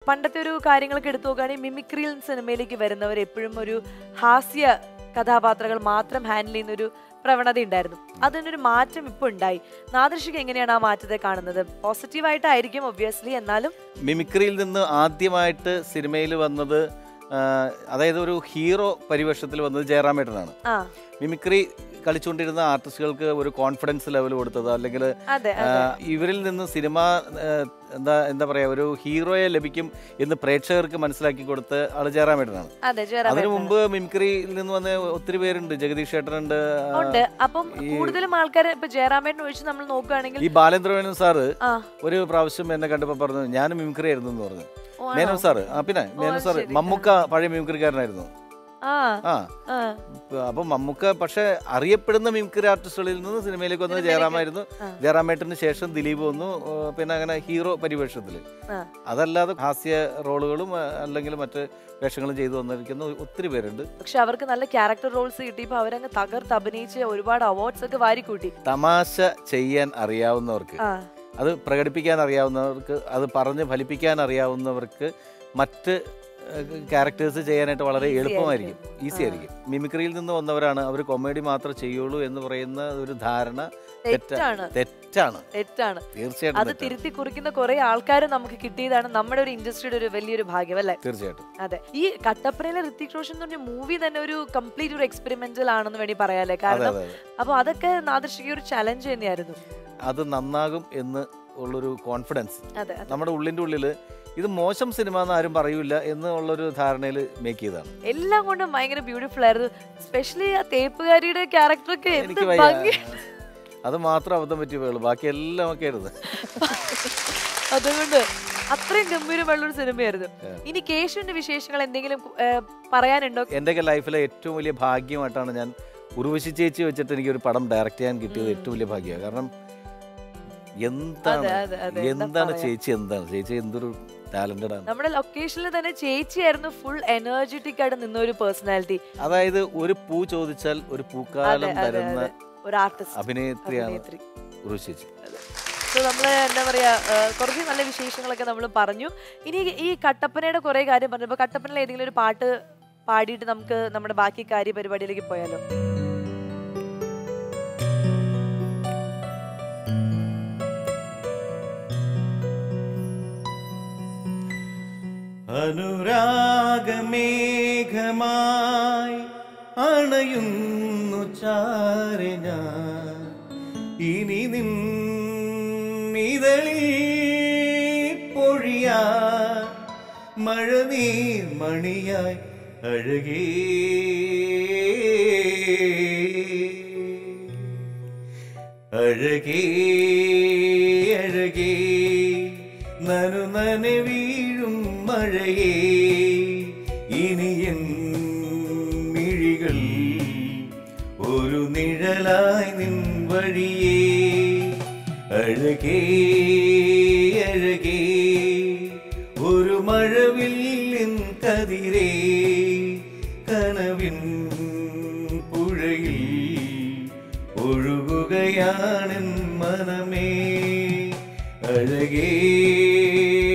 പണ്ടത്തെ ഒരു കാര്യങ്ങളൊക്കെ എടുത്തു നോക്കുകയാണെങ്കിൽ മിമിക്രിയിൽ സിനിമയിലേക്ക് വരുന്നവർ എപ്പോഴും ഒരു ഹാസ്യ കഥാപാത്രങ്ങൾ മാത്രം ഹാൻഡിൽ ചെയ്യുന്ന ഒരു പ്രവണത ഉണ്ടായിരുന്നു അതിനൊരു മാറ്റം ഇപ്പൊ ഉണ്ടായി നാദൃഷിക്ക് എങ്ങനെയാണ് ആ മാറ്റത്തെ കാണുന്നത് പോസിറ്റീവായിട്ടായിരിക്കും ഒബ്വിയസ്ലി എന്നാലും മിമിക്രിയിൽ നിന്ന് ആദ്യമായിട്ട് സിനിമയിൽ വന്നത് ആ, അതായത് ഒരു ഹീറോ പരിവേഷത്തിൽ വന്നത് ജയറാമേട്ടനാണ് ആ മിമിക്രി കളിച്ചുകൊണ്ടിരുന്ന ആർട്ടിസ്റ്റുകൾക്ക് ഒരു കോൺഫിഡൻസ് ലെവൽ കൊടുത്തത് അല്ലെങ്കിൽ അതെ ആ, ഇവരിൽ നിന്ന് സിനിമ ആ, എന്താ എന്താ പറയാ ഒരു ഹീറോയെ ലഭിക്കും എന്ന് പ്രേക്ഷകർക്ക് മനസ്സിലാക്കി കൊടുത്ത് ആള് ജയറാമേട്ടനാണ് അതെ ജയറാം അതിനു മുമ്പ് മിമിക്രിയിൽ നിന്ന് വന്ന ഒത്തിരി പേരുണ്ട് ജഗദീഷ് ചേട്ടനുണ്ട് ആ, ഉണ്ട് അപ്പം കൂടുതലും ആൾക്കാർ ഇപ്പൊ ജയറാമേട്ടൻ ഒഴിച്ച് നമ്മൾ നോക്കുകയാണെങ്കിൽ ഈ ബാലേന്ദ്രമേനോൻ സാറ് ആ ഒരു പ്രാവശ്യം എന്നെ കണ്ടപ്പോ പറഞ്ഞു ഞാൻ മിമിക്രി ആയിരുന്നു എന്ന് പറഞ്ഞു ഓ, ആണോ? മേനോൻ സാറ് ആ പിന്നെ മേനോൻ സാറ് ശരി. മമ്മൂക്ക പഴയ മിമിക്രിക്കാരനായിരുന്നു ആ ആ ആ അപ്പൊ മമ്മൂക്ക പക്ഷെ അറിയപ്പെടുന്ന മിമിക്രി ആർട്ടിസ്റ്റുകളിൽ നിന്ന് സിനിമയിലേക്ക് വന്നത് ജയറാമായിരുന്നു ആ. ജയറാമേട്ടന് ശേഷം ദിലീപ് വന്നു ഏ, പിന്നെ അങ്ങനെ ഹീറോ പരിവേഷത്തില് ആ. അതല്ലാതെ ഹാസ്യ റോളുകളും ഏ, അല്ലെങ്കിൽ മറ്റ് വേഷങ്ങളും ചെയ്തു വന്നിരിക്കുന്ന ഒത്തിരി പേരുണ്ട് പക്ഷെ അവർക്ക് നല്ല ക്യാരക്ടർ റോൾസ് കിട്ടിയപ്പോ അവരങ്ങ് തകർത്ത് അഭിനയിച്ച് ഒരുപാട് അവാർഡ്സ് ഒക്കെ വാരിക്കൂട്ടി തമാശ ചെയ്യാൻ അറിയാവുന്നവർക്ക് ആ അത് പ്രകടിപ്പിക്കാൻ അറിയാവുന്നവർക്ക് അത് പറഞ്ഞ് ഫലിപ്പിക്കാൻ അറിയാവുന്നവർക്ക് മറ്റ് ക്യാരക്ടേഴ്സ് ചെയ്യാനായിട്ട് വളരെ Easy എളുപ്പമായിരിക്കും ഈസി ആ. ആയിരിക്കും മിമിക്രിയിൽ നിന്ന് വന്നവരാണ് അവർ കൊമേഡി മാത്രമേ ചെയ്യുള്ളൂ എന്ന് പറയുന്ന ഒരു ധാരണ തെറ്റാ- തെറ്റാണ് തെറ്റാണ് തെറ്റാണ് തീർച്ചയായിട്ടും അത് തെറ്റാണ്. തിരുത്തി കുറിക്കുന്ന കുറെ ആൾക്കാർ നമുക്ക് കിട്ടിയതാണ് നമ്മുടെ ഒരു ഇൻഡസ്ട്രിയുടെ ഒരു വലിയൊരു ഭാഗ്യം അല്ലേ തീർച്ചയായിട്ടും അതെ ഈ കട്ടപ്പനയിലെ ഋത്തിക് റോഷൻ എന്ന് പറഞ്ഞ മൂവി തന്നെ ഒരു കംപ്ലീറ്റ് ഒരു എക്സ്പെരിമെന്റൽ ആണെന്ന് വേണ്ടി പറയാല്ലേ അതെ കാരണം അതെ അതെ അപ്പൊ അതൊക്കെ നാദൃഷിക്ക് ഒരു ചലഞ്ച് തന്നെയായിരുന്നു അത് നന്നാകും എന്ന് ഉള്ളൊരു കോൺഫിഡൻസ് അതെ അതെ. നമ്മുടെ ഉള്ളിൻ്റെ ഉള്ളിൽ ഇത് മോശം സിനിമ എന്ന് ആരും പറയൂല എന്നുള്ളൊരു ധാരണയിൽ മേക്ക് ചെയ്തതാണ് എല്ലാം കൊണ്ടും ഭയങ്കര ബ്യൂട്ടിഫുൾ ആയിരുന്നു സ്പെഷ്യലി ആ തേപ്പുകാരിയുടെ ക്യാരക്ടറൊക്കെ എന്ത് എനിക്ക് വയ്യ ഭംഗി അത് മാത്രം അബദ്ധം പറ്റിയുള്ളൂ ബാക്കി എല്ലാം ഒക്കെ ആയിരുന്നു അതുകൊണ്ട് അത്രയും ഗംഭീരമുള്ള ഒരു സിനിമയായിരുന്നു ഇനി കേശുവിന്റെ വിശേഷങ്ങൾ എന്തെങ്കിലും ഏഹ്, പറയാനുണ്ടോ എൻ്റെയൊക്കെ ലൈഫിലെ ഏറ്റവും വലിയ ഭാഗ്യമായിട്ടാണ് ഞാൻ ഉർവശി ചേച്ചി വെച്ചിട്ട് എനിക്ക് ഒരു പടം ഡയറക്റ്റ് ചെയ്യാൻ കിട്ടിയത് ഏറ്റവും വലിയ ഭാഗ്യമാണ് കാരണം എന്താണ് അതെ, അതെ, അതെ. എന്താ എന്താണ് പറയാ? ചേച്ചി എന്താണ് ചേച്ചി എന്തൊരു ടാലന്റഡ് ആണ് നമ്മുടെ ലൊക്കേഷനിൽ തന്നെ ചേച്ചിയായിരുന്നു ഫുൾ എനർജറ്റിക് ആയിട്ട് നിന്ന ഒരു പേഴ്സണാലിറ്റി അതായത് ഒരു പൂ ചോദിച്ചാൽ ഒരു അതെ പൂക്കാലം അതെ തരുന്ന അതെ ഒരു ആർട്ടിസ്റ്റ് അഭിനേത്രിയാണ് അഭിനേത്രി ഉർവശി ചേച്ചി സോ നമ്മള് എന്താ പറയാ ഏഹ്, കുറച്ച് നല്ല വിശേഷങ്ങളൊക്കെ നമ്മൾ പറഞ്ഞു ഇനി ഈ കട്ടപ്പനയുടെ കുറെ കാര്യം പറഞ്ഞു അപ്പൊ കട്ടപ്പനയിൽ ഏതെങ്കിലും ഒരു പാട്ട് പാടിയിട്ട് നമുക്ക് നമ്മുടെ ബാക്കി കാര്യ പരിപാടിയിലേക്ക് പോയാലോ അനുരാഗമേഘമായി അണയുന്നു ചാരന ഇനി നിന്നിതളിൽ പൊഴിയാ മഴനീർ മണിയായി അഴകേ അഴകേ അഴകേ നനു നന വീഴും മഴയേ ഇനി എൻ മിഴികൾ ഒരു നിഴലായി നിൻ വഴിയേ അഴകേ അഴകേ ഒരു മഴവില്ലിൻ കതിരേ കനവിൻ പുഴയിൽ ഒഴുകുകയാണെൻ മനമേ അഴകേ